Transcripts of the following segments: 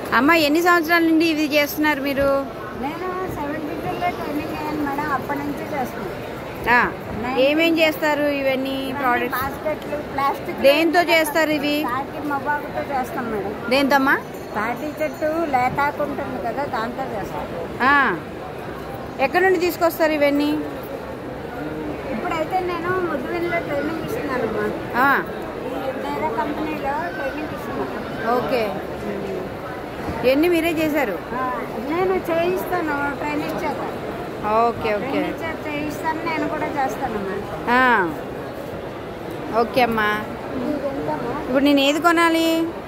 అమ్మ ఎన్ని సంవత్సరాల నుండి ఇది చేస్తున్నారు మీరు నేను సెవెంటీ టూలో ట్రైనింగ్ అయ్యాను మేడం అప్పటి నుంచి చేస్తున్నాను ఆ, ఏమేం చేస్తారు ఇవన్నీ ప్రోడక్ట్స్ బాస్కెట్లు ప్లాస్టిక్ దేంతో చేస్తారు ఇవి తాటి మొబాగుతో చేస్తాం మేడం దేంతమ్మా తాటి చెట్టు లేతాకు ఉంటుంది కదా దాంతో చేస్తాం ఆ, ఎక్కడి నుండి తీసుకొస్తారు ఇవన్నీ ఇప్పుడైతే నేను ముద్దువిల్లో ట్రైనింగ్ ఇస్తున్నానమ్మా ఆ, ఈ వేరే కంపెనీలో ట్రైనింగ్ ఇస్తున్నాను ఓకే ఇవన్నీ మీరే చేశారు ఆ, నేను చేయిస్తాను ట్రైనింగ్ చేత ఓకే ఓకే ట్రైనింగ్ చేత చేయిస్తాను నేను కూడా చేస్తానమ్మా ఆ, ఓకే అమ్మా ఇదెంతమ్మా ఇప్పుడు నేను ఏది కొనాలి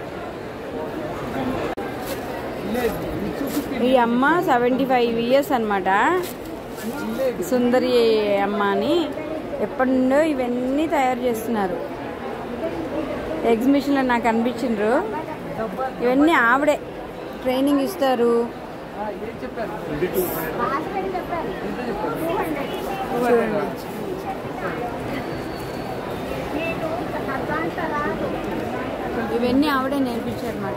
ఈ అమ్మ సెవెంటీ ఫైవ్ ఇయర్స్ అనమాట సుందరి అమ్మ అని ఎప్పటి నుండో ఇవన్నీ తయారు చేస్తున్నారు ఎగ్జిబిషన్లో నాకు అనిపించిండ్రు ఇవన్నీ ఆవిడే ట్రైనింగ్ ఇస్తారు బాస్కెట్ చెప్పారు టూ హండ్రెడ్ చూడండి అడ్వాన్స్ రాదు ఇవన్నీ ఆవిడే నేర్పించారు అనమాట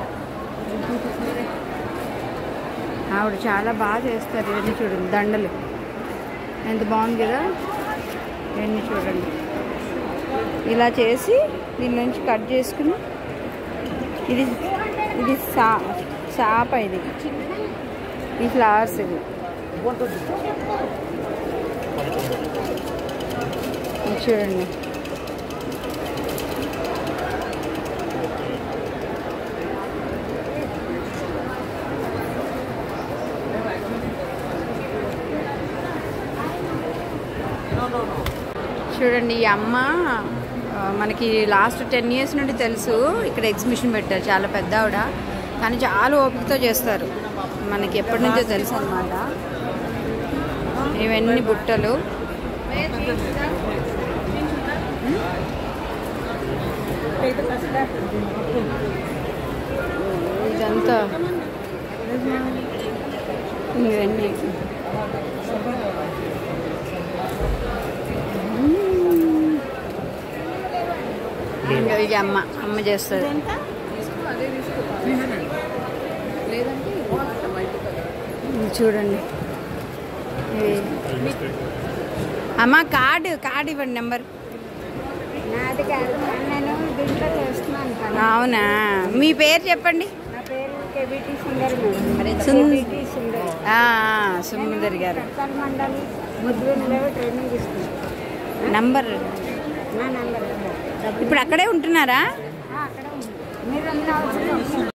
ఆవిడ చాలా బాగా చేస్తారు ఇవన్నీ చూడండి దండలు ఎంత బాగుంది కదా ఇవన్నీ చూడండి ఇలా చేసి దీని నుంచి కట్ చేసుకుని ఇది ఇది సా చాప ఇది ఈ ఫ్లవర్స్ ఇది ఇది చూడండి చూడండి ఈ అమ్మ ఆ, మనకి లాస్ట్ టెన్ ఇయర్స్ నుండి తెలుసు ఇక్కడ ఎగ్జిబిషన్ పెట్టారు చాలా పెద్ద ఆవిడ కానీ చాలా ఓపికతో చేస్తారు మనకి ఎప్పటి నుంచో తెలుసు అనమాట ఇవన్నీ బుట్టలు ఇదంతా ఇవన్నీ ఇంకా ఇది అమ్మ అమ్మ చేస్తుంది ఇది చూడండి ఇది. అమ్మ కార్డు కార్డు ఇవ్వండి నెంబర్ నాది కాదు నేను దీంట్లో చేస్తున్నాను పని అవునా మీ పేరు చెప్పండి నా పేరు కేబిటి సుందరి మేడం సుం- కేబిటి సుందరి ఆ, సుమందరి గారు సర్కార్ మండలి ముద్దులో ట్రైనింగ్ ఇస్తున్నాను నంబర్ నా నంబర్ ఇప్పుడు అక్కడే ఉంటున్నారా అక్కడ ఉంది మీరు అన్న అవసరం